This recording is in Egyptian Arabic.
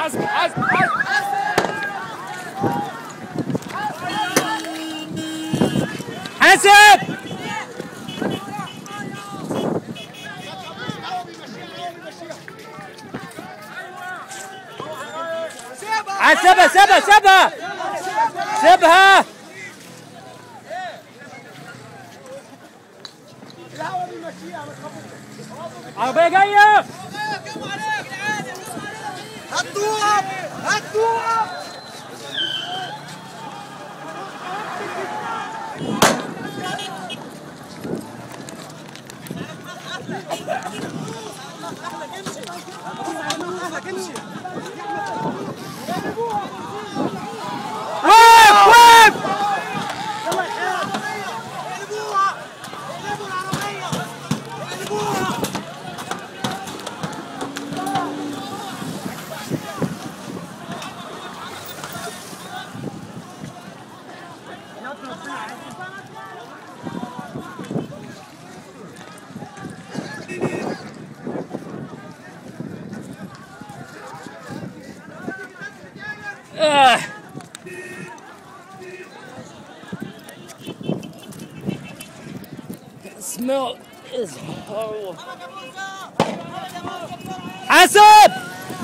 حسب حسب حسب حاسب حاسبها سيبها سيبها سيبها عربية جاية هتوقف هتوقف وقف وقف اقلبوها اقلبوا العربية اقلبوها آه. The smell is horrible. حاسب